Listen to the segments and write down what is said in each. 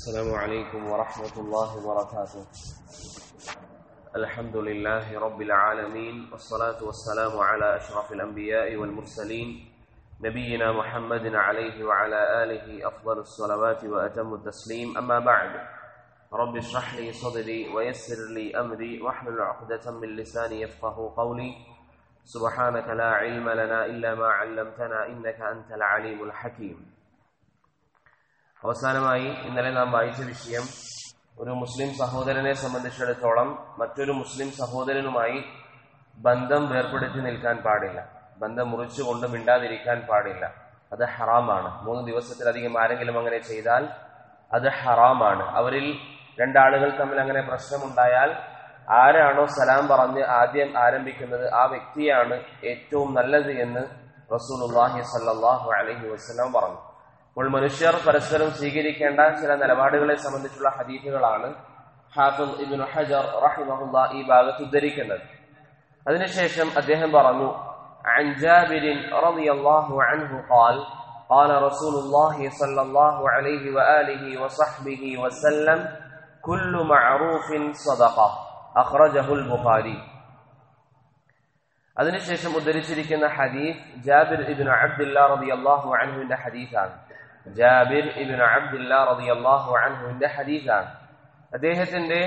السلام عليكم ورحمة الله وبركاته الحمد لله رب العالمين والصلاة والسلام على أشرف الأنبياء والمرسلين نبينا محمد عليه وعلى آله أفضل الصلوات وأتم التسليم أما بعد رب اشرح لي صدري ويسر لي أمري واحلل عقدة من لساني يفقه قولي سبحانك لا علم لنا إلا ما علمتنا إنك أنت العليم الحكيم അവസാനമായി ഇന്നലെ നാം വായിച്ച വിഷയം ഒരു മുസ്ലിം സഹോദരനെ സംബന്ധിച്ചിടത്തോളം മറ്റൊരു മുസ്ലിം സഹോദരനുമായി ബന്ധം വേർപ്പെടുത്തി നിൽക്കാൻ പാടില്ല ബന്ധം മുറിച്ചുകൊണ്ട് മിണ്ടാതിരിക്കാൻ പാടില്ല അത് ഹറാമാണ് മൂന്ന് ദിവസത്തിലധികം ആരെങ്കിലും അങ്ങനെ ചെയ്താൽ അത് ഹറാമാണ് അവരിൽ രണ്ടാളുകൾ തമ്മിൽ അങ്ങനെ പ്രശ്നമുണ്ടായാൽ ആരാണോ സലാം പറഞ്ഞ് ആദ്യം ആരംഭിക്കുന്നത് ആ വ്യക്തിയാണ് ഏറ്റവും നല്ലത് എന്ന് റസൂലുള്ളാഹി സല്ലല്ലാഹു അലൈഹി വസല്ലം പറഞ്ഞു അപ്പോൾ മനുഷ്യർ പരസ്പരം സ്വീകരിക്കേണ്ട ചില നിലപാടുകളെ സംബന്ധിച്ചുള്ള ഹദീഫുകളാണ് ഹാഫിദ് ഇബ്നു ഹജർ റഹിമഹുല്ല ഈ ഭാഗത്ത് ഉദ്ധരിക്കുന്നത് അതിനുശേഷം അദ്ദേഹം പറഞ്ഞു عن جابر رضي الله عنه قال قال رسول الله صلى الله عليه وآله وصحبه وسلم كل معروف صدقة أخرجه البخاري അതിനുശേഷം ഉദ്ധരിച്ചിരിക്കുന്ന ഹദീഫ് ജാബിർ ഇബ്നു അബ്ദുല്ല റളിയല്ലാഹു അൻഹുവിന്റെ ഹദീസാണ് ജാബിർ ഇബ്നു അബ്ദുല്ല റളിയല്ലാഹു അൻഹുവിന്റെ ഹദീസാണ് അദ്ദേഹത്തിന്റെ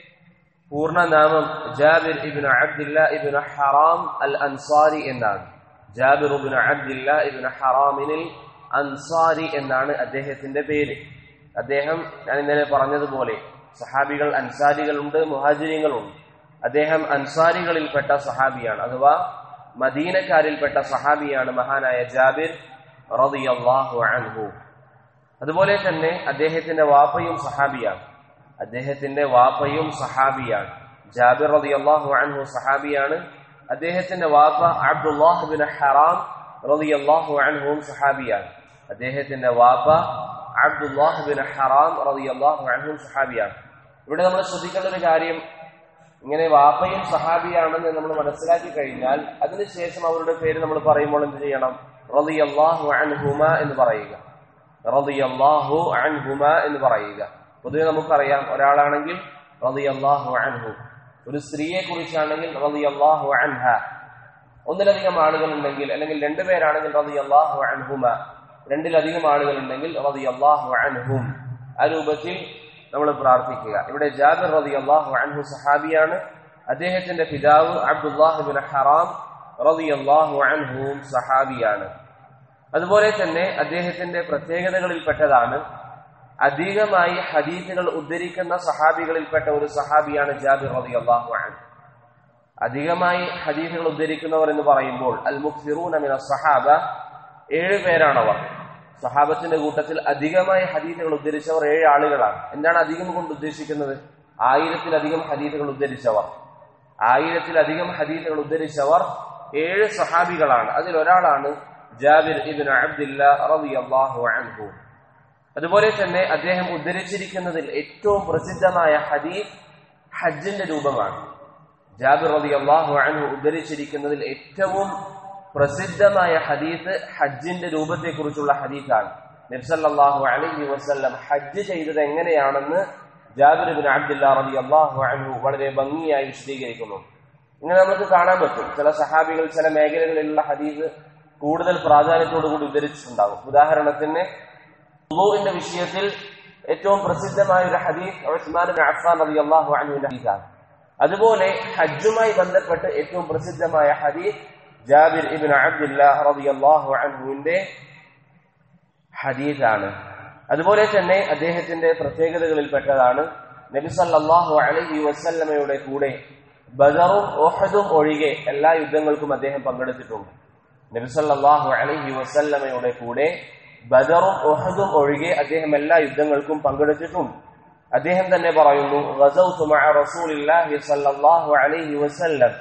പൂർണ്ണനാമം Jabir ibn Abdullah ibn Haram al Ansari എന്നാണ് ജാബിർ ഇബ്നു അബ്ദുല്ല ഇബ്നു ഹറാമിനിൽ അൻസാരി എന്നാണ് അദ്ദേഹത്തിന്റെ പേര് അദ്ദേഹം ഞാൻ ഇന്നലെ പറഞ്ഞതുപോലെ സഹാബികൾ അൻസാരികളുണ്ട് മുഹാജിരികളുണ്ട് അദ്ദേഹം അൻസാരികളിൽപ്പെട്ട സഹാബിയാണ് അഥവാ മദീനക്കാരിൽപ്പെട്ട സഹാബിയാണ് മഹാനായ ജാബിർ റളിയല്ലാഹു അൻഹു അതുപോലെ തന്നെ അദ്ദേഹത്തിന്റെ വാപ്പയും സഹാബിയാണ് അദ്ദേഹത്തിന്റെ വാപ്പയും സഹാബിയാണ് ജാബിർ റളിയല്ലാഹു അൻഹു സഹാബിയാണ് അദ്ദേഹത്തിന്റെ വാപ്പ അബ്ദുല്ലാഹ് ബിൻ ഹറാം റളിയല്ലാഹു അൻഹുവും സഹാബിയാണ് അദ്ദേഹത്തിന്റെ വാപ്പ അബ്ദുല്ലാഹ് ബിൻ ഹറാം റളിയല്ലാഹു അൻഹുവും സഹാബിയാണ് ഇവിടെ നമ്മൾ ശ്രദ്ധിക്കേണ്ട ഒരു കാര്യം ഇങ്ങനെ വാപ്പയും സഹാബിയാണെന്ന് നമ്മൾ മനസ്സിലാക്കി കഴിഞ്ഞാൽ അതിനുശേഷം അവരുടെ പേര് നമ്മൾ പറയുമ്പോൾ എന്ത് ചെയ്യണം റളിയല്ലാഹു അൻഹുമ എന്ന് പറയുക റളിയല്ലാഹു അൻഹുമ എന്ന് പറയുക പൊതുവെ നമുക്കറിയാം ഒരാളാണെങ്കിൽ റളിയല്ലാഹു അൻഹു ഒരു സ്ത്രീയെ കുറിച്ചാണെങ്കിൽ റളിയല്ലാഹു അൻഹ ഒന്നിലധികം ആളുകൾ ഉണ്ടെങ്കിൽ അല്ലെങ്കിൽ രണ്ടുപേരാണെങ്കിൽ റളിയല്ലാഹു അൻഹുമ രണ്ടിലധികം ആളുകൾ ഉണ്ടെങ്കിൽ റളിയല്ലാഹു അൻഹും ആ രൂപത്തിൽ നമ്മൾ പ്രാർത്ഥിക്കുക ഇവിടെ ജാബിർ റളിയല്ലാഹു അൻഹു സഹാബിയാണ് അദ്ദേഹത്തിന്റെ പിതാവ് അബ്ദുല്ലാഹു ബിൻ ഹറാം റളിയല്ലാഹു അൻഹുവും സഹാബിയാണ് അതുപോലെ തന്നെ അദ്ദേഹത്തിന്റെ പ്രത്യേകതകളിൽപ്പെട്ടതാണ് അധികമായി ഹദീസുകൾ ഉദ്ധരിക്കുന്ന സഹാബികളിൽപ്പെട്ട ഒരു സഹാബിയാണ് ജാബിർ റളിയല്ലാഹു അൻഹു അധികമായി ഹദീസുകൾ ഉദ്ധരിക്കുന്നവർ എന്ന് പറയുമ്പോൾ അൽ മുഖ്സിറൂന മിന സഹാബ ഏഴ് പേരാണവർ സഹാബത്തിന്റെ കൂട്ടത്തിൽ അധികമായി ഹദീസുകൾ ഉദ്ധരിച്ചവർ ഏഴ് ആളുകളാണ് എന്താണ് അധികം കൊണ്ട് ഉദ്ദേശിക്കുന്നത് ആയിരത്തിലധികം ഹദീസുകൾ ഉദ്ധരിച്ചവർ ആയിരത്തിലധികം ഹദീസുകൾ ഉദ്ധരിച്ചവർ ഏഴ് സഹാബികളാണ് അതിൽ ഒരാളാണ് ജാബിർ ഇബിൻ അബ്ദില്ല റളിയല്ലാഹു അൻഹു അതുപോലെ തന്നെ അദ്ദേഹം ഉദ്ധരിച്ചിരിക്കുന്നതിൽ ഏറ്റവും പ്രസിദ്ധമായ ഹദീസ് ഹജ്ജിന്റെ രൂപമാണ് ജാബിർ റളിയല്ലാഹു അൻഹു ഉദ്ധരിച്ചിരിക്കുന്നതിൽ ഏറ്റവും പ്രസിദ്ധമായ ഹദീസ് ഹജ്ജിന്റെ രൂപത്തെക്കുറിച്ചുള്ള ഹദീസാണ് നബ്സല്ലാഹു അലൈഹി വസല്ലം ഹജ്ജ് ചെയ്തത് എങ്ങനെയാണെന്ന് ജാബിർ ബിൻ അബ്ദുല്ല റബി അള്ളാഹു അൻഹു വളരെ ഭംഗിയായി വിശദീകരിക്കുന്നു ഇങ്ങനെ നമുക്ക് കാണാൻ പറ്റും ചില സഹാബികൾ ചില മേഖലകളിലുള്ള ഹദീസ് കൂടുതൽ പ്രാധാന്യത്തോടുകൂടി ഉദ്ധരിച്ചിട്ടുണ്ടാകും ഉദാഹരണത്തിന് വുളുവിന്റെ വിഷയത്തിൽ ഏറ്റവും പ്രസിദ്ധമായ ഒരു ഹദീസ് ഉസ്മാൻ ബിൻ അഫ്ഫാൻ റബി അള്ളാഹു അൻഹുവിന്റെ ഹദീസാണ് അതുപോലെ ഹജ്ജുമായി ബന്ധപ്പെട്ട് ഏറ്റവും പ്രസിദ്ധമായ ഹദീസ് ജാബിർ ഇബിൻ അബ്ദുല്ല റളിയല്ലാഹു അൻഹുവിന്റെ ഹദീസാണ് അതുപോലെ തന്നെ അദ്ദേഹത്തിന്റെ പ്രത്യേകതകളിൽപ്പെട്ടതാണ് നബി സല്ലല്ലാഹു അലൈഹി വസല്ലമയുടെ കൂടെ ബദറും ഓഹദും ഒഴികെ എല്ലാ യുദ്ധങ്ങൾക്കും അദ്ദേഹം പങ്കെടുത്തിട്ടുണ്ട് നബി സല്ലല്ലാഹു അലൈഹി വസല്ലമയുടെ കൂടെ ബദറും ഓഹദും ഒഴികെ അദ്ദേഹം എല്ലാ യുദ്ധങ്ങൾക്കും പങ്കെടുത്തിട്ടുണ്ട് അദ്ദേഹം തന്നെ പറയുന്നു ഗസൗതു മഅ റസൂലില്ലാഹി സല്ലല്ലാഹു അലൈഹി വസല്ലം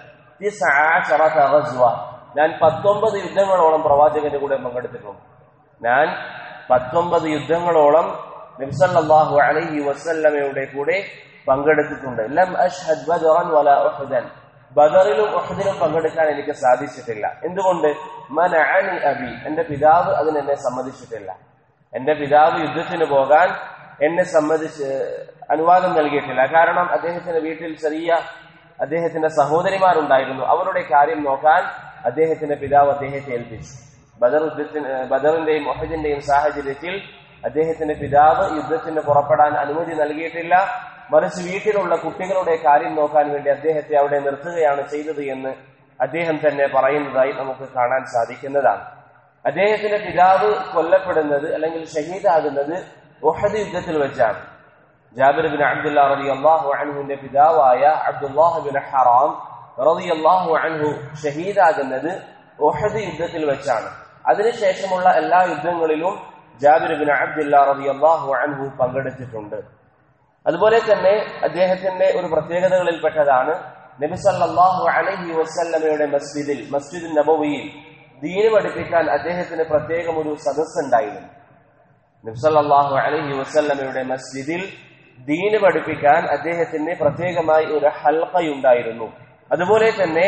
ഞാൻ പത്തൊമ്പത് യുദ്ധങ്ങളോളം പ്രവാചകന്റെ കൂടെ പങ്കെടുത്തിട്ടുണ്ട് ഞാൻ പത്തൊമ്പത് യുദ്ധങ്ങളോളം നബ്സല്ലാഹു അലൈഹി വസല്ലമയുടെ കൂടെ പങ്കെടുത്തിട്ടുണ്ട് ലം അഷ്ഹദ് ബദറൻ വല ഉഹദൻ ബദറിലും ഉഹദിലും പങ്കെടുക്കാൻ എനിക്ക് സാധിച്ചിട്ടില്ല എന്തുകൊണ്ട് മനഅനി അബി എന്റെ പിതാവ് അതിനെന്നെ സമ്മതിച്ചിട്ടില്ല എന്റെ പിതാവ് യുദ്ധത്തിന് പോകാൻ എന്നെ സംബന്ധിച്ച് അനുവാദം നൽകിയിട്ടില്ല കാരണം അദ്ദേഹത്തിന്റെ വീട്ടിൽ ചെറിയ അദ്ദേഹത്തിന്റെ സഹോദരിമാരുണ്ടായിരുന്നു അവരുടെ കാര്യം നോക്കാൻ അദ്ദേഹത്തിന്റെ പിതാവ് അദ്ദേഹത്തെ ഏൽപ്പിച്ചു ബദർ യുദ്ധത്തിന് ബദറിന്റെയും മൊഹദിന്റെയും സാഹചര്യത്തിൽ അദ്ദേഹത്തിന്റെ പിതാവ് യുദ്ധത്തിന് പുറപ്പെടാൻ അനുമതി നൽകിയിട്ടില്ല മറിച്ച് വീട്ടിലുള്ള കുട്ടികളുടെ കാര്യം നോക്കാൻ വേണ്ടി അദ്ദേഹത്തെ അവിടെ നിർത്തുകയാണ് ചെയ്തത് എന്ന് അദ്ദേഹം തന്നെ പറയുന്നതായി നമുക്ക് കാണാൻ സാധിക്കുന്നതാണ് അദ്ദേഹത്തിന്റെ പിതാവ് കൊല്ലപ്പെടുന്നത് അല്ലെങ്കിൽ ഷഹീദാകുന്നത് ഒഹദ് യുദ്ധത്തിൽ വെച്ചാണ് ജാബിർ ബിൻ അബ്ദുല്ല റതി അള്ളാഹു അൻഹുവിന്റെ പിതാവായ അബ്ദുല്ലാഹു ബിൻ ഹറാം റതി അള്ളാഹു അൻഹു ഷഹീദാകുന്നത് ഒഹദ് യുദ്ധത്തിൽ വെച്ചാണ് അതിനുശേഷമുള്ള എല്ലാ യുദ്ധങ്ങളിലും ജാബിർ ബിൻ അബ്ദുല്ല റതി അള്ളാഹു അൻഹു പങ്കെടുത്തിട്ടുണ്ട് അതുപോലെ തന്നെ അദ്ദേഹത്തിന്റെ ഒരു പ്രത്യേകതകളിൽപ്പെട്ടതാണ് നബി സല്ലല്ലാഹു അലൈഹി വസല്ലമയുടെ മസ്ജിദിൽ മസ്ജിദ് നബവിയിൽ ദീന് പഠിപ്പിക്കാൻ അദ്ദേഹത്തിന് പ്രത്യേകം ഒരു സദസ് ഉണ്ടായിരുന്നു നബി സല്ലല്ലാഹു അലൈഹി വസല്ലമയുടെ മസ്ജിദിൽ ദീന് പഠിപ്പിക്കാൻ അദ്ദേഹത്തിന് പ്രത്യേകമായി ഒരു ഹൽക്കയുണ്ടായിരുന്നു അതുപോലെ തന്നെ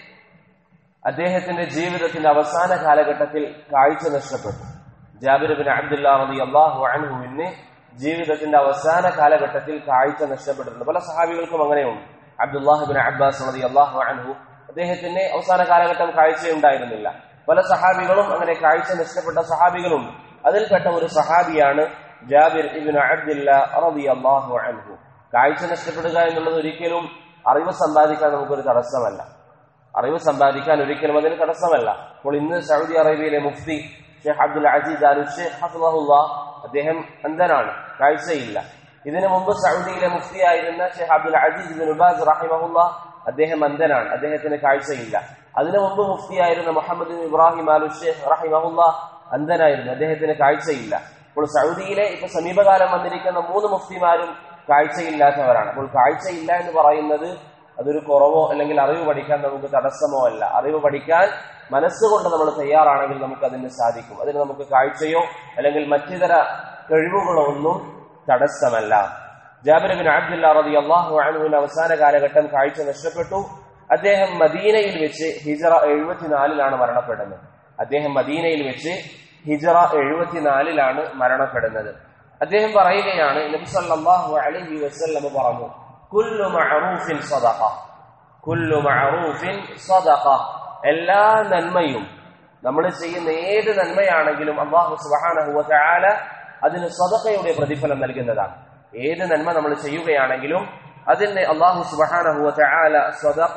അദ്ദേഹത്തിന്റെ ജീവിതത്തിന്റെ അവസാന കാലഘട്ടത്തിൽ കാഴ്ച നഷ്ടപ്പെട്ടു ജാബിർ ബിൻ അബ്ദുല്ലാ റതി അള്ളാഹു അൻഹുവിന് ജീവിതത്തിന്റെ അവസാന കാലഘട്ടത്തിൽ കാഴ്ച നഷ്ടപ്പെട്ടിട്ടുണ്ട് പല സഹാബികൾക്കും അങ്ങനെയുണ്ട് അബ്ദുല്ലാഹിബിൻ അബ്ബാസ് റതി അള്ളാഹു അൻഹു അദ്ദേഹത്തിന് അവസാന കാലഘട്ടം കാഴ്ചയുണ്ടായിരുന്നില്ല പല സഹാബികളും അങ്ങനെ കാഴ്ച നഷ്ടപ്പെട്ട സഹാബികളുണ്ട് അതിൽപ്പെട്ട ഒരു സഹാബിയാണ് ജാബിർ ഇബിൻ അബ്ദില്ല റതി അള്ളാഹു അൻഹു കാഴ്ച നഷ്ടപ്പെടുക എന്നുള്ളത് ഒരിക്കലും അറിവ് സമ്പാദിക്കാൻ നമുക്കൊരു തടസ്സമല്ല അറിവ് സമ്പാദിക്കാൻ ഒരിക്കലും അതിന് തടസ്സമല്ല അപ്പോൾ ഇന്ന് സൗദി അറേബ്യയിലെ മുഫ്തി ഷെയ്ഖ് അബ്ദുൽ അജീദ് അലു ഷെയ്ഖ് ഹഫുല്ല അദ്ദേഹം അന്ധനാണ് കാഴ്ചയില്ല ഇതിനു മുമ്പ് സൗദിയിലെ മുഫ്തിയായിരുന്ന Sheikh Abdul Aziz bin Baz റഹിമഹുല്ല അദ്ദേഹം അന്ധനാണ് അദ്ദേഹത്തിന് കാഴ്ചയില്ല അതിനു മുമ്പ് മുഫ്തിയായിരുന്ന Muhammad bin Ibrahim Al Sheikh റഹിമഹുല്ല അന്ധനായിരുന്നു അദ്ദേഹത്തിന് കാഴ്ചയില്ല അപ്പോൾ സൗദിയിലെ ഇപ്പൊ സമീപകാലം വന്നിരിക്കുന്ന മൂന്ന് മുഫ്തിമാരും കാഴ്ചയില്ലാത്തവരാണ് അപ്പോൾ കാഴ്ചയില്ല എന്ന് പറയുന്നത് അതൊരു കുറവോ അല്ലെങ്കിൽ അറിവ് പഠിക്കാൻ നമുക്ക് തടസ്സമോ അല്ല അറിവ് പഠിക്കാൻ മനസ്സുകൊണ്ട് നമ്മൾ തയ്യാറാണെങ്കിൽ നമുക്ക് അതിന് സാധിക്കും അതിന് നമുക്ക് കാഴ്ചയോ അല്ലെങ്കിൽ മറ്റിതര കഴിവുകളോ ഒന്നും തടസ്സമല്ല ജാബിർ ബിൻ അബ്ദുല്ല റതി അള്ളാഹു അനുവിന് അവസാന കാലഘട്ടം കാഴ്ച നഷ്ടപ്പെട്ടു അദ്ദേഹം മദീനയിൽ വെച്ച് ഹിജറ എഴുപത്തിനാലിലാണ് മരണപ്പെടുന്നത് അദ്ദേഹം മദീനയിൽ വെച്ച് ഹിജറ എഴുപത്തിനാലിലാണ് മരണപ്പെടുന്നത് അദ്ദേഹം പറയുകയാണ് നബി സല്ലല്ലാഹു അലൈഹി വസല്ലം പറഞ്ഞു കുല്ലു മഅറൂഫിൻ സദഖ കുല്ലു മഅറൂഫിൻ സദഖ എല്ലാ നന്മയും നമ്മൾ ചെയ്യുന്ന ഏത് നന്മയാണെങ്കിലും അള്ളാഹു സുബ്ഹാനഹു വതആല അതിന് സദഖയുടെ പ്രതിഫലം നൽകുന്നതാണ് ഏത് നന്മ നമ്മൾ ചെയ്യുകയാണെങ്കിലും അതിന് അള്ളാഹു സുബ്ഹാനഹു വതആല സദഖ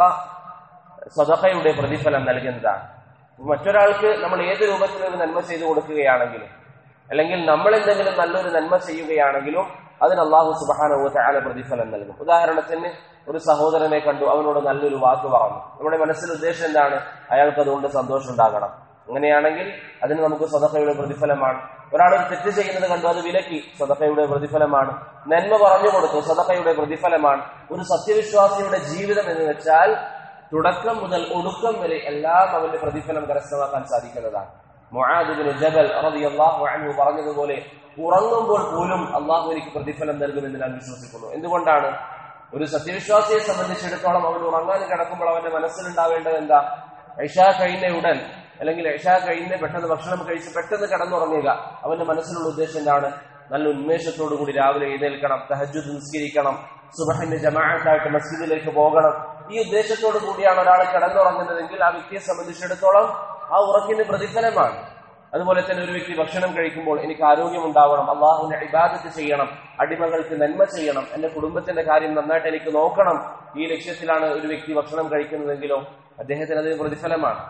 സദഖയുടെ പ്രതിഫലം നൽകുന്നതാണ് മറ്റൊരാൾക്ക് നമ്മൾ ഏത് രൂപത്തിൽ ഒരു നന്മ ചെയ്തു കൊടുക്കുകയാണെങ്കിലും അല്ലെങ്കിൽ നമ്മൾ എന്തെങ്കിലും നല്ലൊരു നന്മ ചെയ്യുകയാണെങ്കിലും അതിന് അള്ളാഹു സുബാനവ ചാല പ്രതിഫലം നൽകും ഉദാഹരണത്തിന് ഒരു സഹോദരനെ കണ്ടു അവനോട് നല്ലൊരു വാക്ക് പറഞ്ഞു നമ്മുടെ മനസ്സിൽ ഉദ്ദേശം എന്താണ് അയാൾക്ക് അതുകൊണ്ട് സന്തോഷം ഉണ്ടാകണം അങ്ങനെയാണെങ്കിൽ അതിന് നമുക്ക് സദഹയുടെ പ്രതിഫലമാണ് ഒരാൾ ഒരു തെറ്റ് ചെയ്യുന്നത് കണ്ടു അത് വിലക്കി സദഹയുടെ പ്രതിഫലമാണ് നന്മ പറഞ്ഞു കൊടുത്തു സദഹയുടെ പ്രതിഫലമാണ് ഒരു സത്യവിശ്വാസിയുടെ ജീവിതം എന്ന് വെച്ചാൽ തുടക്കം മുതൽ ഒടുക്കം വരെ എല്ലാം അവന്റെ പ്രതിഫലം കരസ്ഥമാക്കാൻ സാധിക്കുന്നതാണ് മുആദിബിന് ജബൽ റളിയല്ലാഹു അൻഹു പറഞ്ഞതുപോലെ ഉറങ്ങുമ്പോൾ പോലും അള്ളാഹു എനിക്ക് പ്രതിഫലം നൽകുമെന്ന് ഞാൻ വിശ്വസിക്കുന്നു എന്തുകൊണ്ടാണ് ഒരു സത്യവിശ്വാസിയെ സംബന്ധിച്ചിടത്തോളം അവൻ ഉറങ്ങാൻ കിടക്കുമ്പോൾ അവന്റെ മനസ്സിലുണ്ടാവേണ്ടത് എന്താ ഐഷാ കഴിഞ്ഞ ഉടൻ അല്ലെങ്കിൽ ഐഷാ കഴിഞ്ഞ് പെട്ടെന്ന് ഭക്ഷണം കഴിച്ച് പെട്ടെന്ന് കിടന്നുറങ്ങുക അവന്റെ മനസ്സിലുള്ള ഉദ്ദേശം എന്താണ് നല്ല ഉന്മേഷത്തോടു കൂടി രാവിലെ എഴുന്നേൽക്കണം തഹജുദ് നിസ്കരിക്കണം സുബഹിന്റെ ജമാഅത്തായിട്ട് മസ്ജിദിലേക്ക് പോകണം ഈ ഉദ്ദേശത്തോടു കൂടിയാണ് ഒരാൾ കിടന്നുറങ്ങുന്നതെങ്കിൽ ആ വ്യക്തിയെ സംബന്ധിച്ചിടത്തോളം ആ ഉറക്കിന് പ്രതിഫലമാണ് അതുപോലെ തന്നെ ഒരു വ്യക്തി ഭക്ഷണം കഴിക്കുമ്പോൾ എനിക്ക് ആരോഗ്യം ഉണ്ടാവണം അള്ളാഹുവിനെ ഇബാദത്ത് ചെയ്യണം അടിമകൾക്ക് നന്മ ചെയ്യണം എന്റെ കുടുംബത്തിന്റെ കാര്യം നന്നായിട്ട് എനിക്ക് നോക്കണം ഈ ലക്ഷ്യത്തിലാണ് ഒരു വ്യക്തി ഭക്ഷണം കഴിക്കുന്നതെങ്കിലോ അദ്ദേഹത്തിന് അതിന് പ്രതിഫലമാണ്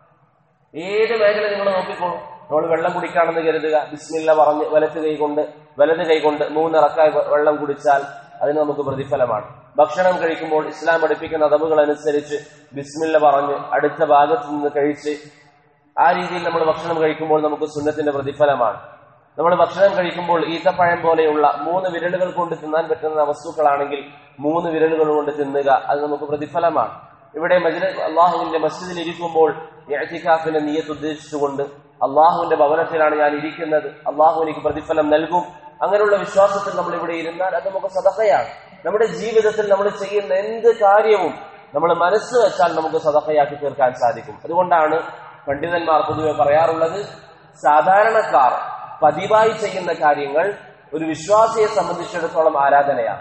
ഏത് മേഖല നിങ്ങൾ നോക്കിക്കോളൂ നമ്മൾ വെള്ളം കുടിക്കാണെന്ന് കരുതുക ബിസ്മില്ല പറഞ്ഞ് വലത്ത് കൈ കൊണ്ട് വലത് കൈ കൊണ്ട് മൂന്നിറക്കായി വെള്ളം കുടിച്ചാൽ അതിന് നമുക്ക് പ്രതിഫലമാണ് ഭക്ഷണം കഴിക്കുമ്പോൾ ഇസ്ലാം പഠിപ്പിക്കുന്ന അതവുകൾ അനുസരിച്ച് ബിസ്മില്ല പറഞ്ഞ് അടുത്ത ഭാഗത്ത് നിന്ന് കഴിച്ച് ആ രീതിയിൽ നമ്മൾ ഭക്ഷണം കഴിക്കുമ്പോൾ നമുക്ക് സുന്നത്തിന്റെ പ്രതിഫലമാണ് നമ്മൾ ഭക്ഷണം കഴിക്കുമ്പോൾ ഈത്തപ്പഴം പോലെയുള്ള മൂന്ന് വിരലുകൾ കൊണ്ട് തിന്നാൻ പറ്റുന്ന വസ്തുക്കളാണെങ്കിൽ മൂന്ന് വിരലുകൾ കൊണ്ട് തിന്നുക അത് നമുക്ക് പ്രതിഫലമാണ് ഇവിടെ മജ്ലിസ് അള്ളാഹുവിന്റെ മസ്ജിദിൽ ഇരിക്കുമ്പോൾ ഇഅ്തികാഫിന്റെ നിയത്ത് ഉദ്ദേശിച്ചുകൊണ്ട് അള്ളാഹുവിന്റെ ഭവനത്തിലാണ് ഞാൻ ഇരിക്കുന്നത് അള്ളാഹു എനിക്ക് പ്രതിഫലം നൽകും അങ്ങനെയുള്ള വിശ്വാസത്തിൽ നമ്മൾ ഇവിടെ ഇരുന്നാൽ അത് നമുക്ക് സദഹയാണ് നമ്മുടെ ജീവിതത്തിൽ നമ്മൾ ചെയ്യുന്ന എന്ത് കാര്യവും നമ്മൾ മനസ്സ് വെച്ചാൽ നമുക്ക് സദഹയാക്കി തീർക്കാൻ സാധിക്കും അതുകൊണ്ടാണ് പണ്ഡിതന്മാർ പൊതുവെ പറയാറുള്ളത് സാധാരണക്കാർ പതിവായി ചെയ്യുന്ന കാര്യങ്ങൾ ഒരു വിശ്വാസിയെ സംബന്ധിച്ചിടത്തോളം ആരാധനയാണ്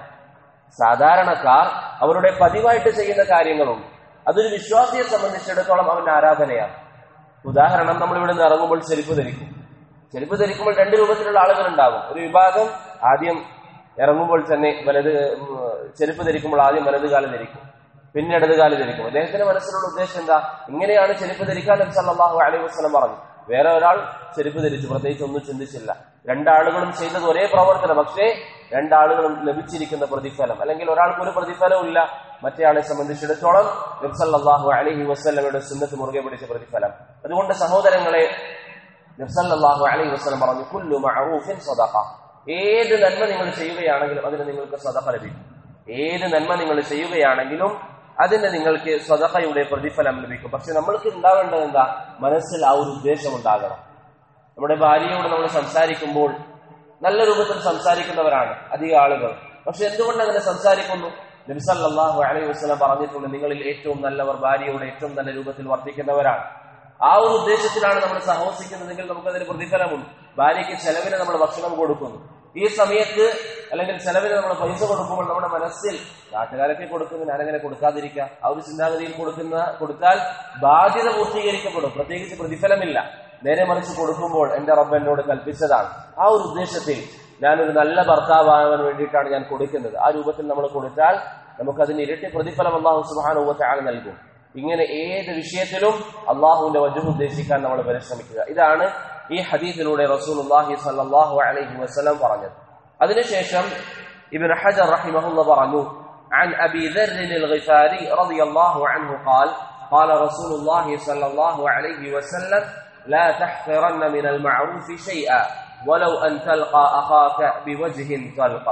സാധാരണക്കാർ അവരുടെ പതിവായിട്ട് ചെയ്യുന്ന കാര്യങ്ങളുണ്ട് അതൊരു വിശ്വാസിയെ സംബന്ധിച്ചിടത്തോളം അവന്റെ ആരാധനയാണ് ഉദാഹരണം നമ്മൾ ഇവിടെ നിന്ന് ഇറങ്ങുമ്പോൾ ചെരുപ്പ് ധരിക്കും ചെരുപ്പ് ധരിക്കുമ്പോൾ രണ്ട് രൂപത്തിലുള്ള ആളുകൾ ഉണ്ടാകും ഒരു വിഭാഗം ആദ്യം ഇറങ്ങുമ്പോൾ തന്നെ വലത് ഉം, ചെരുപ്പ് ധരിക്കുമ്പോൾ ആദ്യം വലത് കാലം ധരിക്കും പിന്നെ ഇടത് കാലം ധരിക്കും അദ്ദേഹത്തിന്റെ മനസ്സിലുള്ള ഉദ്ദേശം എന്താ ഇങ്ങനെയാണ് ചെരുപ്പ് ധരിക്കാൻ നബി സല്ലല്ലാഹു അലൈഹി വസല്ലം പറഞ്ഞു വേറെ ഒരാൾ ചെരുപ്പ് ധരിച്ചു പ്രത്യേകിച്ച് ഒന്നും ചിന്തിച്ചില്ല രണ്ടാളുകളും ചെയ്തത് ഒരേ പ്രവർത്തനം പക്ഷേ രണ്ടാളുകളും ലഭിച്ചിരിക്കുന്ന പ്രതിഫലം അല്ലെങ്കിൽ ഒരാൾക്ക് ഒരു പ്രതിഫലവും ഇല്ല മറ്റേയാളെ സംബന്ധിച്ചിടത്തോളം നബി സല്ലല്ലാഹു അലൈഹി വസല്ലമയുടെ സുന്നത്ത് മുറുകെ പിടിച്ച പ്രതിഫലം അതുകൊണ്ട് സഹോദരങ്ങളെ നബ്സല്ലാഹു അലൈഹി വസ്ലം പറഞ്ഞു കുല്ലു മഅറൂഫിൻ സദഖ ഏത് നന്മ നിങ്ങൾ ചെയ്യുകയാണെങ്കിലും അതിന് നിങ്ങൾക്ക് സദഖ ലഭിക്കും ഏത് നന്മ നിങ്ങൾ ചെയ്യുകയാണെങ്കിലും അതിന് നിങ്ങൾക്ക് സദഖയുടെ പ്രതിഫലം ലഭിക്കും പക്ഷെ നമ്മൾക്ക് ഉണ്ടാവേണ്ടത് എന്താ മനസ്സിൽ ആ ഒരു ഉദ്ദേശം ഉണ്ടാകണം നമ്മുടെ ഭാര്യയോട് നമ്മൾ സംസാരിക്കുമ്പോൾ നല്ല രൂപത്തിൽ സംസാരിക്കുന്നവരാണ് അധിക ആളുകൾ പക്ഷെ എന്തുകൊണ്ട് അങ്ങനെ സംസാരിക്കുന്നു നബിസല്ലാഹു അലൈഹി വസ്ലം പറഞ്ഞിട്ടുണ്ട് നിങ്ങളിൽ ഏറ്റവും നല്ലവർ ഭാര്യയോട് ഏറ്റവും നല്ല രൂപത്തിൽ വർത്തിക്കുന്നവരാണ് ആ ഒരു ഉദ്ദേശത്തിലാണ് നമ്മൾ സഹവസിക്കുന്നതെങ്കിൽ നമുക്കതിന് പ്രതിഫലമുണ്ട് ഭാര്യയ്ക്ക് ചെലവിന് നമ്മൾ ഭക്ഷണം കൊടുക്കുന്നു ഈ സമയത്ത് അല്ലെങ്കിൽ ചെലവിന് നമ്മൾ പൈസ കൊടുക്കുമ്പോൾ നമ്മുടെ മനസ്സിൽ നാട്ടുകാരൊക്കെ കൊടുക്കുന്നു ഞാനങ്ങനെ കൊടുക്കാതിരിക്കാം ആ ഒരു ചിന്താഗതിയിൽ കൊടുക്കുന്ന കൊടുത്താൽ ബാധ്യത പൂർത്തീകരിക്കപ്പെടും പ്രത്യേകിച്ച് പ്രതിഫലമില്ല നേരെ മറിച്ച് കൊടുക്കുമ്പോൾ എന്റെ റബ്ബ് എന്നോട് കൽപ്പിച്ചതാണ് ആ ഒരു ഉദ്ദേശത്തിൽ ഞാനൊരു നല്ല ഭർത്താവാകാൻ വേണ്ടിയിട്ടാണ് ഞാൻ കൊടുക്കുന്നത് ആ രൂപത്തിൽ നമ്മൾ കൊടുത്താൽ നമുക്കതിന് ഇരട്ടി പ്രതിഫലം അള്ളാഹു സുബാനുവറ്റാണ് നൽകും ഇങ്ങനെ ഏത് വിഷയത്തിലും അള്ളാഹുവിന്റെ വജുഹ് ഉദ്ദേശിക്കാൻ നമ്മൾ പരിശ്രമിക്കുക ഇതാണ് ഈ ഹദീസിലൂടെ റസൂൽ അള്ളാഹി സല്ലാഹു അലൈഹി വസ്ലം പറഞ്ഞത് അതിനുശേഷം ഇബിൻ ഹജർ റഹിമഹുല്ല പറഞ്ഞു عن أبي ذر الغفاري رضي الله عنه قال قال رسول الله صلى الله عليه وسلم لا تحقرن من المعروف شيئا ولو أن تلقى أخاك بوجه طلق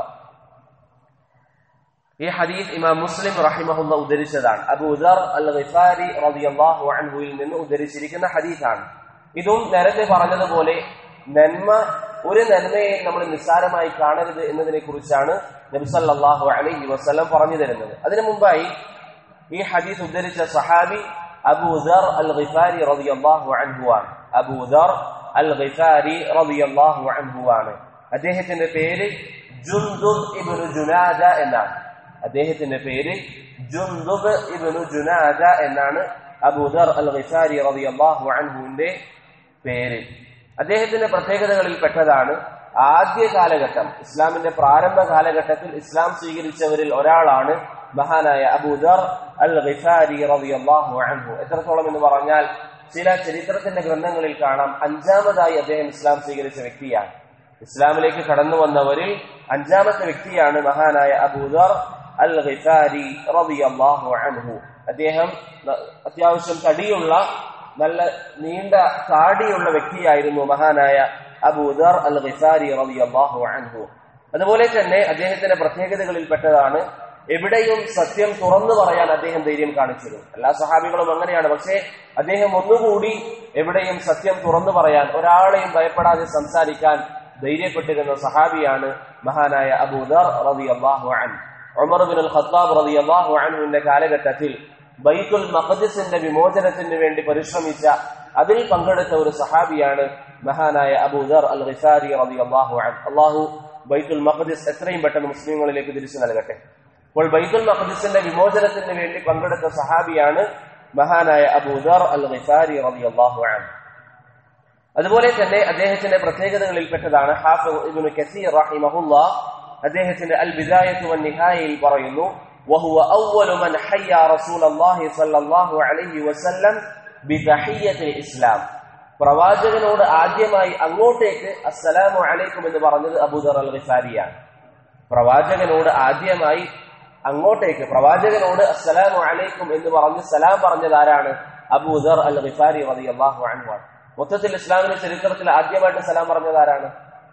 ഈ ഹദീസ് ഇമാം മുസ്ലിം റഹിമഹുല്ല ഉദ്ധരിച്ചതാണ് അബൂദർ അൽ ഗിഫാരി റളിയല്ലാഹു അൻഹുവിൽ നിന്ന് ഉദ്ധരിച്ചിരിക്കുന്ന ഹദീസാണ് ഇതും നേരത്തെ പറഞ്ഞതുപോലെ നന്മ ഒരു നന്മയെ നമ്മൾ നിസ്സാരമായി കാണരുത് എന്നതിനെ കുറിച്ചാണ് നബി സല്ലല്ലാഹു അലൈഹി വസല്ലം പറഞ്ഞു തരുന്നത് അതിനു മുമ്പായി ഈ ഹദീസ് ഉദ്ധരിച്ച സഹാബി അബൂദർ അൽ ഗിഫാരി റളിയല്ലാഹു അൻഹു ആണ് അബൂദർ അൽ ഗിഫാരി റളിയല്ലാഹു അൻഹു ആണ് അദ്ദേഹത്തിന്റെ പേര് ജുന്ദുബ് ഇബ്നു ജുനാദ എന്നാണ് അദ്ദേഹത്തിന്റെ പേര് ജുന്ദുബ് ഇബ്നു ജുനാദ എന്നാണ് അബൂദർ അൽ ഗിഫാരി റളിയല്ലാഹു അൻഹുവിന്റെ പേര് അദ്ദേഹത്തിന്റെ പ്രത്യേകതകളിൽ പെട്ടതാണ് ആദ്യ കാലഘട്ടം ഇസ്ലാമിന്റെ പ്രാരംഭ കാലഘട്ടത്തിൽ ഇസ്ലാം സ്വീകരിച്ചവരിൽ ഒരാളാണ് മഹാനായ അബൂദർ അൽ ഗിഫാരി റളിയല്ലാഹു അൻഹു എത്രത്തോളം എന്ന് പറഞ്ഞാൽ ചില ചരിത്രത്തിന്റെ ഗ്രന്ഥങ്ങളിൽ കാണാം അഞ്ചാമതായി അദ്ദേഹം ഇസ്ലാം സ്വീകരിച്ച വ്യക്തിയാണ് ഇസ്ലാമിലേക്ക് കടന്നു വന്നവരിൽ അഞ്ചാമത്തെ വ്യക്തിയാണ് മഹാനായ അബൂദർ അൽ ഗിഫാരി റളിയല്ലാഹു അൻഹു അദ്ദേഹം ന- അത്യാവശ്യം തടിയുള്ള നല്ല നീണ്ട താടിയുള്ള വ്യക്തിയായിരുന്നു മഹാനായ അബൂദർ അൽ ഗിഫാരി റളിയല്ലാഹു അൻഹു അതുപോലെ തന്നെ അദ്ദേഹത്തിന്റെ പ്രത്യേകതകളിൽ പെട്ടതാണ് എവിടെയും സത്യം തുറന്നു പറയാൻ അദ്ദേഹം ധൈര്യം കാണിച്ചത് എല്ലാ സഹാബികളും അങ്ങനെയാണ് പക്ഷേ അദ്ദേഹം ഒന്നുകൂടി എവിടെയും സത്യം തുറന്നു പറയാൻ ഒരാളെയും ഭയപ്പെടാതെ സംസാരിക്കാൻ ധൈര്യപ്പെട്ടിരുന്ന സഹാബിയാണ് മഹാനായ അബൂദർ റളിയല്ലാഹു അൻഹു ഉമർ ബിൻ അൽ ഖത്താബ് റളിയല്ലാഹു അൻഹുവിന്റെ കാലഘട്ടത്തിൽ ബൈത്തുൽ മഖദിസിന്റെ വിമോചനത്തിന് വേണ്ടി പരിശ്രമിച്ച അതിൽ പങ്കെടുത്ത ഒരു സഹാബിയാണ് മഹാനായ അബൂദർ അൽ റിഫാരി റളിയല്ലാഹു അൻഹു അല്ലാഹു ബൈത്തുൽ മഖദിസ് എത്രയും പെട്ടെന്ന് മുസ്ലിങ്ങളിലേക്ക് തിരിച്ചു നൽകട്ടെ അപ്പോൾ ബൈത്തുൽ മഖദിസിന്റെ വിമോചനത്തിന് വേണ്ടി പങ്കെടുത്ത സഹാബിയാണ് മഹാനായ അബൂദർ അൽ റിഫാരി റളിയല്ലാഹു അൻഹു അതുപോലെ തന്നെ അദ്ദേഹത്തിന്റെ പ്രത്യേകതകളിൽപ്പെട്ടതാണ് ഹാഫിദ് ഇബ്നു കസീർ റഹിമഹുല്ലാ അദ്ദേഹത്തിന്റെ അൽ ബിദായത്തു വൻ നിഹായയിൽ പറയുന്നു وهو أول من حيا رسول الله صلى الله عليه وسلم بتحية الإسلام പ്രവാചകനോട് ആദ്യമായി അങ്ങോട്ടേക്ക് അസ്സലാമു അലൈക്കും എന്ന് പറഞ്ഞത് അബൂദർ അൽ ഗിഫാരിയാണ് പ്രവാചകനോട് ആദ്യമായി അങ്ങോട്ടേക്ക് പ്രവാചകനോട് അസ്സലാമു അലൈക്കും എന്ന് പറഞ്ഞ് സലാം പറഞ്ഞത് ആരാണ് അബൂദർ അൽ ഗിഫാരി റളിയല്ലാഹു അൻഹു ആണ് മൊത്തത്തിൽ ഇസ്ലാമിന്റെ ചരിത്രത്തിൽ ആദ്യമായിട്ട് സലാം പറഞ്ഞത് ആരാണ്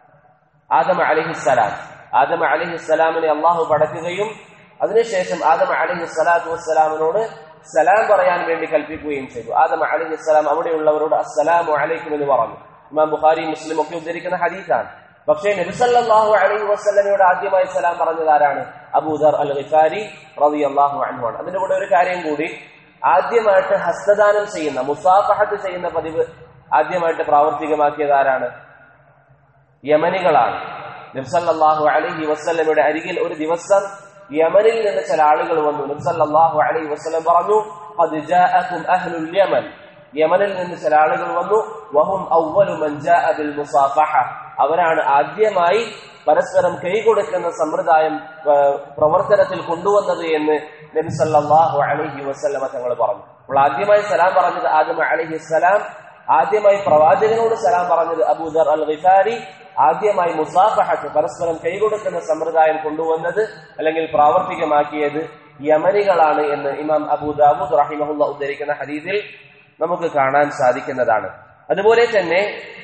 ആദം അലിഹിസ്സലാം ആദം അലിഹിസ്സലാമിനെ അള്ളാഹു പടക്കുകയും അതിനുശേഷം ആദം അലിഹി സ്വലാത്തു വസ്സലാമിനോട് സലാം പറയാൻ വേണ്ടി കൽപ്പിക്കുകയും ചെയ്തു ആദം അലിഹിസ്സലാം അവിടെയുള്ളവരോട് അസ്സലാമു അലൈക്കും എന്ന് പറഞ്ഞു ഇമാം ബുഖാരി മുസ്ലിം ഒക്കെ ഉദ്ധരിക്കുന്ന ഹദീസാണ് പക്ഷേ നബിസല്ലാഹു അലൈഹി വസ്ലമയോട് ആദ്യമായി സലാം പറഞ്ഞത് ആരാണ് അബൂദർ അൽ ഗിഫാരി റബി അള്ളാഹു അൻഹുവാണ് അതിന്റെ കൂടെ ഒരു കാര്യം കൂടി ആദ്യമായിട്ട് ഹസ്തദാനം ചെയ്യുന്ന മുസാഫഹത്ത് ചെയ്യുന്ന പതിവ് ആദ്യമായിട്ട് പ്രാവർത്തികമാക്കിയത് ആരാണ് യമനികളാണ് നബ്സല്ലാഹു അലഹി വസ്ലമയുടെ അരികിൽ ഒരു ദിവസം യമനിൽ നിന്ന് ചില ആളുകൾ വന്നു നബ്സല്ലാഹു അലൈഹി വസ്ലം പറഞ്ഞു "ഖദ് ജാഅകും അഹ്ലുൽ യമൻ യമനിൽ നിന്ന് ചില ആളുകൾ വന്നു വഹും അവ്വലു മൻ ജാഅ ബിൽ മുസാഫഹ അവരാണ് ആദ്യമായി പരസ്പരം കൈകൊടുക്കുന്ന സമ്പ്രദായം ആ, പ്രവർത്തനത്തിൽ കൊണ്ടുവന്നത് എന്ന് നബി സല്ലല്ലാഹു അലൈഹി വസല്ലമ തങ്ങൾ പറഞ്ഞു അപ്പോൾ ആദ്യമായി സലാം പറഞ്ഞത് ആദം അലൈഹി സലാം ആദ്യമായി പ്രവാചകനോട് സലാം പറഞ്ഞത് അബൂദർ അൽ ഖിഫാരി ആദ്യമായി മുസാഫഹത്ത് പരസ്പരം കൈകൊടുക്കുന്ന സമ്പ്രദായം കൊണ്ടുവന്നത് അല്ലെങ്കിൽ പ്രാവർത്തികമാക്കിയത് യമനികളാണ് എന്ന് ഇമാം അബൂ ദാവൂദ് റഹിമഹുല്ല ഉദ്ധരിക്കുന്ന ഹദീസിൽ നമുക്ക് കാണാൻ സാധിക്കുന്നതാണ് അതുപോലെ തന്നെ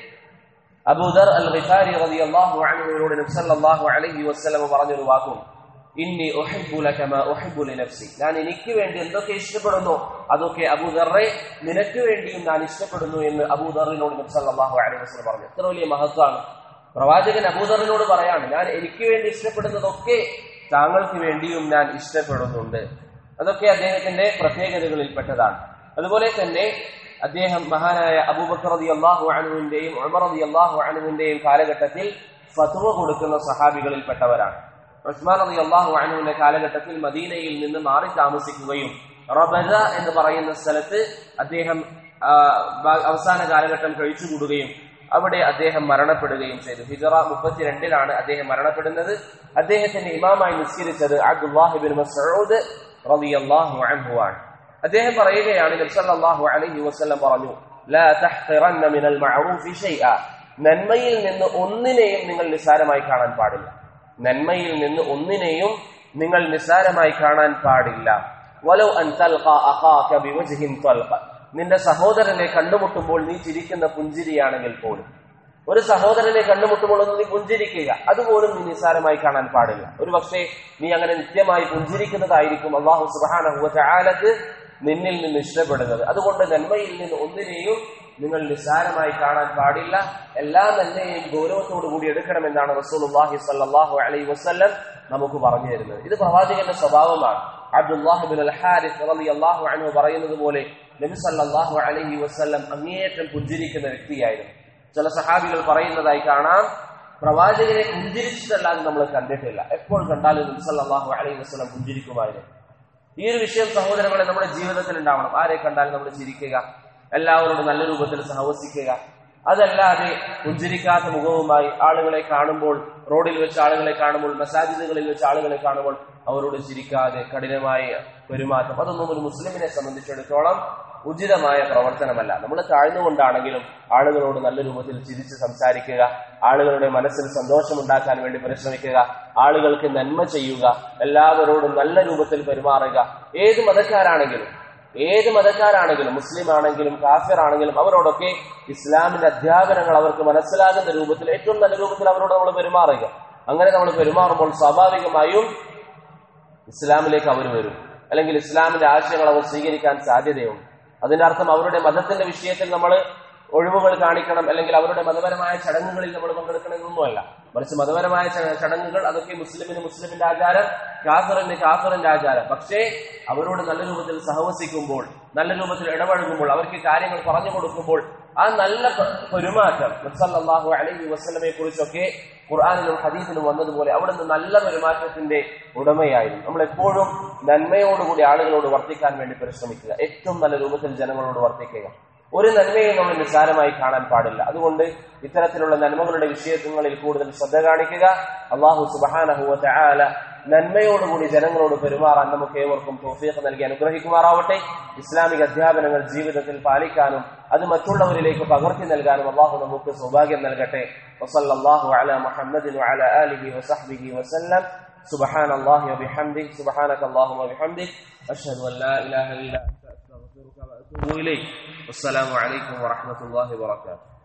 അബൂദർ അൽ ഖിഫാരി റളിയല്ലാഹു അൻഹുവിനോട് നബി സല്ലല്ലാഹു അലൈഹി വസല്ലം പറഞ്ഞൊരു വാക്കും ഇന്നി ഉഹിബ്ബു ലക മാ ഉഹിബ്ബു ലിനഫ്സി ഞാൻ എനിക്ക് വേണ്ടി എന്തൊക്കെ ഇഷ്ടപ്പെടുന്നു അതൊക്കെ അബൂദറെ നിനക്ക് വേണ്ടിയും ഞാൻ ഇഷ്ടപ്പെടുന്നു എന്ന് അബൂദറിനോട് നബി സല്ലല്ലാഹു അലൈഹി വസല്ലം പറഞ്ഞു എത്ര വലിയ മഹത്വമാണ് പ്രവാചകൻ അബൂദറിനോട് പറയാണ് ഞാൻ എനിക്ക് വേണ്ടി ഇഷ്ടപ്പെടുന്നതൊക്കെ താങ്കൾക്ക് വേണ്ടിയും ഞാൻ ഇഷ്ടപ്പെടുന്നുണ്ട് അതൊക്കെ അദ്ദേഹത്തിന്റെ പ്രത്യേകതകളിൽപ്പെട്ടതാണ് അതുപോലെ തന്നെ അദ്ദേഹം മഹാനായ അബൂബക്കർ റതി അള്ളാഹു അണുവിന്റെയും ഉമർ റതി അള്ളാഹു അണുവിന്റെയും കാലഘട്ടത്തിൽ ഫത്വ കൊടുക്കുന്ന സഹാബികളിൽപ്പെട്ടവരാണ് ഉസ്മാൻ റതി അള്ളാഹു അണുവിന്റെ കാലഘട്ടത്തിൽ മദീനയിൽ നിന്ന് മാറി താമസിക്കുകയും റബദ എന്ന് പറയുന്ന സ്ഥലത്ത് അദ്ദേഹം ആ, ബ- അവസാന കാലഘട്ടം കഴിച്ചുകൂടുകയും അവിടെ അദ്ദേഹം മരണപ്പെടുകയും ചെയ്തു ഹിജറ മുപ്പത്തിരണ്ടിലാണ് അദ്ദേഹം മരണപ്പെടുന്നത് അദ്ദേഹത്തിന്റെ ഇമാമായി നിസ്കരിച്ചത് അബ്ദുല്ലാഹിബിൻ മസൂദ് റളിയല്ലാഹു അൻഹു ആണ് അദ്ദേഹം പറയുകയാണ് നബി സല്ലല്ലാഹു അലൈഹി വസല്ലം പറഞ്ഞു ലാ തഹ്ഖിറന്ന മിനൽ മഅറൂഫി ഷൈഅ നന്മയിൽ നിന്ന് ഒന്നിനെയും നിങ്ങൾ നിസ്സാരമായി കാണാൻ പാടില്ല നന്മയിൽ നിന്ന് ഒന്നിനെയും നിങ്ങൾ നിസ്സാരമായി കാണാൻ പാടില്ല വലൗ അൻ തൽഖ അഖാക ബിവജ്ഹിൻ തൽഖ നിന്റെ സഹോദരനെ കണ്ടുമുട്ടുമ്പോൾ നീ ചിരിക്കുന്ന പുഞ്ചിരിയാണെങ്കിൽ പോലും ഒരു സഹോദരനെ കണ്ടുമുട്ടുമ്പോൾ ഒന്ന് നീ പുഞ്ചിരിക്കുക അതുപോലും നീ നിസ്സാരമായി കാണാൻ പാടില്ല ഒരു പക്ഷേ നീ അങ്ങനെ നിത്യമായി പുഞ്ചിരിക്കുന്നതായിരിക്കും അള്ളാഹു സുബാനഹുവലക്ക് നിന്നിൽ നിന്ന് ഇഷ്ടപ്പെടുന്നത് അതുകൊണ്ട് നന്മയിൽ നിന്ന് ഒന്നിനെയും നിങ്ങൾ നിസ്സാരമായി കാണാൻ പാടില്ല എല്ലാ നന്മയെയും ഗൗരവത്തോടു കൂടി എടുക്കണമെന്നാണ് റസൂലുള്ളാഹി സ്വല്ലല്ലാഹു അലൈഹി വസല്ലം നമുക്ക് പറഞ്ഞു തരുന്നത് ഇത് പ്രവാചകന്റെ സ്വഭാവമാണ് അബ്ദുല്ലാഹിബിൻ അൽ ഹാരിസ് റളിയല്ലാഹു അൻഹു പറയുന്നത് പോലെ നബി സല്ലല്ലാഹു അലൈഹി വസല്ലം അങ്ങേയറ്റം പുഞ്ചിരിക്കുന്ന വ്യക്തിയായിരുന്നു ചില സഹാബികൾ പറയുന്നതായി കാണാം പ്രവാചകനെ പുഞ്ചിരിച്ചിട്ടല്ലാതെ നമ്മൾ കണ്ടിട്ടില്ല എപ്പോൾ കണ്ടാലും നബി സല്ലല്ലാഹു അലൈഹി വസല്ലം പുഞ്ചിരിക്കുമായിരുന്നു ഈ ഒരു വിഷയം സഹോദരങ്ങളെ നമ്മുടെ ജീവിതത്തിൽ ഉണ്ടാവണം ആരെ കണ്ടാലും നമ്മൾ ചിരിക്കുക എല്ലാവരോടും നല്ല രൂപത്തിൽ സഹവസിക്കുക അതല്ലാതെ പുഞ്ചിരിക്കാത്ത മുഖവുമായി ആളുകളെ കാണുമ്പോൾ റോഡിൽ വെച്ച് ആളുകളെ കാണുമ്പോൾ മസാജിദുകളിൽ വെച്ച് ആളുകളെ കാണുമ്പോൾ അവരോട് ചിരിക്കാതെ കഠിനമായ പെരുമാറ്റം അതൊന്നും ഒരു മുസ്ലിമിനെ സംബന്ധിച്ചിടത്തോളം ഉചിതമായ പ്രവർത്തനമല്ല നമ്മൾ താഴ്ന്നുകൊണ്ടാണെങ്കിലും ആളുകളോട് നല്ല രൂപത്തിൽ ചിരിച്ച് സംസാരിക്കുക ആളുകളുടെ മനസ്സിൽ സന്തോഷമുണ്ടാക്കാൻ വേണ്ടി പരിശ്രമിക്കുക ആളുകൾക്ക് നന്മ ചെയ്യുക എല്ലാവരോടും നല്ല രൂപത്തിൽ പെരുമാറുക ഏത് മതക്കാരാണെങ്കിലും ഏത് മതക്കാരാണെങ്കിലും മുസ്ലിം ആണെങ്കിലും കാഫിർ ആണെങ്കിലും അവരോടൊക്കെ ഇസ്ലാമിന്റെ അധ്യാപനങ്ങൾ അവർക്ക് മനസ്സിലാകുന്ന രൂപത്തിൽ ഏറ്റവും നല്ല രൂപത്തിൽ അവരോട് നമ്മൾ പെരുമാറുക അങ്ങനെ നമ്മൾ പെരുമാറുമ്പോൾ സ്വാഭാവികമായും ഇസ്ലാമിലേക്ക് അവർ വരും അല്ലെങ്കിൽ ഇസ്ലാമിന്റെ ആശയങ്ങൾ അവർ സ്വീകരിക്കാൻ സാധ്യതയുണ്ട് അതിന്റെ അർത്ഥം അവരുടെ മതത്തിന്റെ വിഷയത്തിൽ നമ്മൾ ഒഴിവുകൾ കാണിക്കണം അല്ലെങ്കിൽ അവരുടെ മതപരമായ ചടങ്ങുകളിൽ നമ്മൾ പങ്കെടുക്കണമെന്നൊന്നുമല്ല മറിച്ച് മതപരമായ ച- ചടങ്ങുകൾ അതൊക്കെ മുസ്ലിമിന് മുസ്ലിമിന്റെ ആചാരം കാഫറിന് കാഫറിന്റെ ആചാരം പക്ഷേ അവരോട് നല്ല രൂപത്തിൽ സഹവസിക്കുമ്പോൾ നല്ല രൂപത്തിൽ ഇടപഴകുമ്പോൾ അവർക്ക് കാര്യങ്ങൾ പറഞ്ഞു കൊടുക്കുമ്പോൾ ആ നല്ല പ- പെരുമാറ്റം നബ്സല്ലാഹു അലൈഹി വസ്ലമെ കുറിച്ചൊക്കെ ഖുർആാനിലും ഹദീസിലും വന്നതുപോലെ അവിടുന്ന് നല്ല പെരുമാറ്റത്തിന്റെ ഉടമയായിരുന്നു നമ്മൾ എപ്പോഴും നന്മയോടുകൂടി ആളുകളോട് വർത്തിക്കാൻ വേണ്ടി പരിശ്രമിക്കുക ഏറ്റവും നല്ല രൂപത്തിൽ ജനങ്ങളോട് വർത്തിക്കുക ഒരു നന്മയും നമ്മൾ നിസ്സാരമായി കാണാൻ പാടില്ല അതുകൊണ്ട് ഇത്തരത്തിലുള്ള നന്മകളുടെ വിഷയങ്ങളിൽ കൂടുതൽ ശ്രദ്ധ കാണിക്കുക അള്ളാഹു സുബാനഹുവ ആല നന്മയോടുകൂടി ജനങ്ങളോട് പെരുമാറാൻ നമുക്ക് ഏവർക്കും തോഫീഖ് നൽകി അനുഗ്രഹിക്കുമാറാവട്ടെ ഇസ്ലാമിക അധ്യാപനങ്ങൾ ജീവിതത്തിൽ പാലിക്കാനും അത് മറ്റുള്ളവരിലേക്ക് പകർത്തി നൽകാനും അള്ളാഹു നമുക്ക് സൗഭാഗ്യം നൽകട്ടെ വസല്ലല്ലാഹു അലാ മുഹമ്മദിൻ വഅലാ ആലിഹി വസഹ്ബിഹി വസല്ലം سبحان الله وبحمده سبحانك اللهم وبحمدك أشهد أن لا إله إلا أنت أستغفرك وأتوب إليك والسلام عليكم ورحمة الله وبركاته